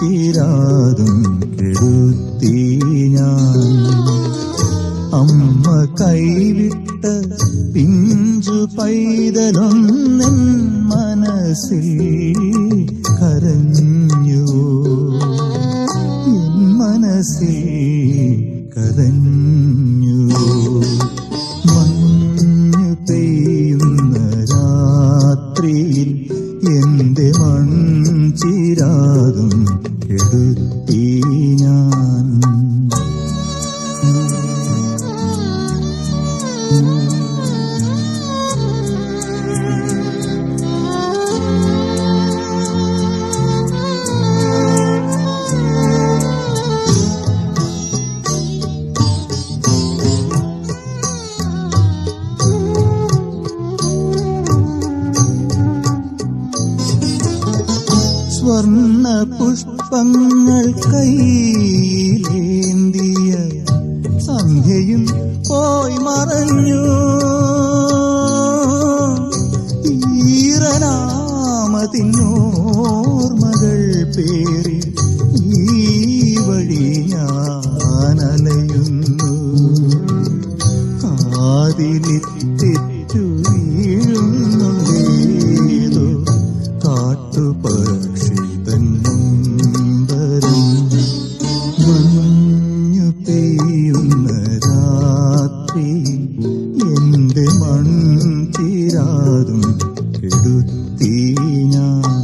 ചിരാതും കെടുത്തി ഞാൻ അമ്മ കൈവിട്ട പിഞ്ചു പൈതലൊന്നെൻ മനസ്സിൽ കരഞ്ഞു എൻ മനസ്സിൽ കരഞ്ഞു മഞ്ഞു പെയ്യുന്ന രാത്രിയിൽ എന്റെ മൺചിരാതും കെടുത്തി ഞാൻ സ്വർണ്ണ പുഷ്പങ്ങൾ കൈയിലേന്തിയ സന്ധ്യയും പോയി മറഞ്ഞു ഈറനാമതിനോർമകൾ പേറി ഈ വഴി ഞാൻ അലയുന്നു കാതിലിത്തെറ്റു വീഴുന്നുണ്ടേതോ കാട്ടുപക്ഷിതൻ നൊമ്പരം മഞ്ഞു പെയ്യുന്ന രാത്രി എന്റെ മൺചിരാതും കെടുത്തി ഞാൻ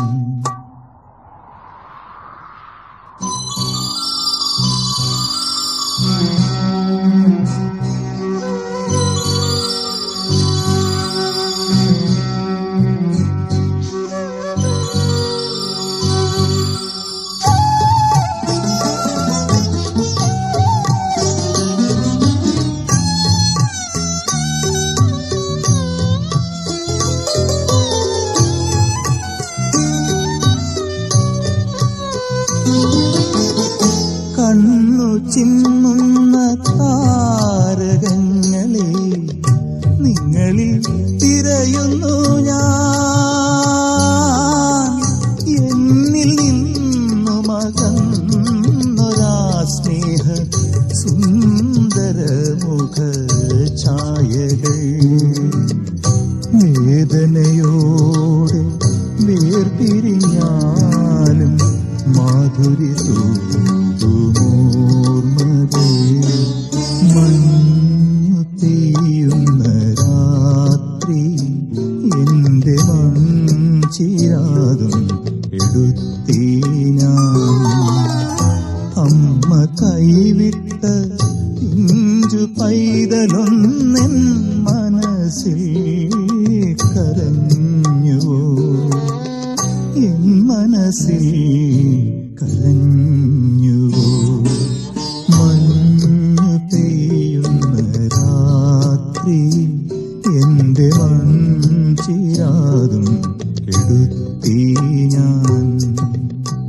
കണ്ണു ചിമ്മുന്ന താരകങ്ങളെ നിങ്ങളിൽ തിരയുന്നു ഞാൻ എന്നിൽ നിന്നു മകന്നൊരാ സ്നേഹ സുന്ദരമുഖ ഛായകൾ വേദനയോടെ വേർപിരിഞ്ഞാലും മാധുരി തൂമോർമകൾ മഞ്ഞു പെയ്യുന്ന രാത്രി എന്റെ മൺചിരാതും എടുത്തി ഞാൻ അമ്മ കൈവിട്ട പിഞ്ചു പൈതലൊന്നെൻ മനസ്സിൽ കരഞ്ഞുവോ എൻ മനസ്സിൽ കരഞ്ഞുവോ മഞ്ഞു പെയ്യുന്ന രാത്രി എന്റെ മൺചിരാതും എടുത്തി ഞാൻ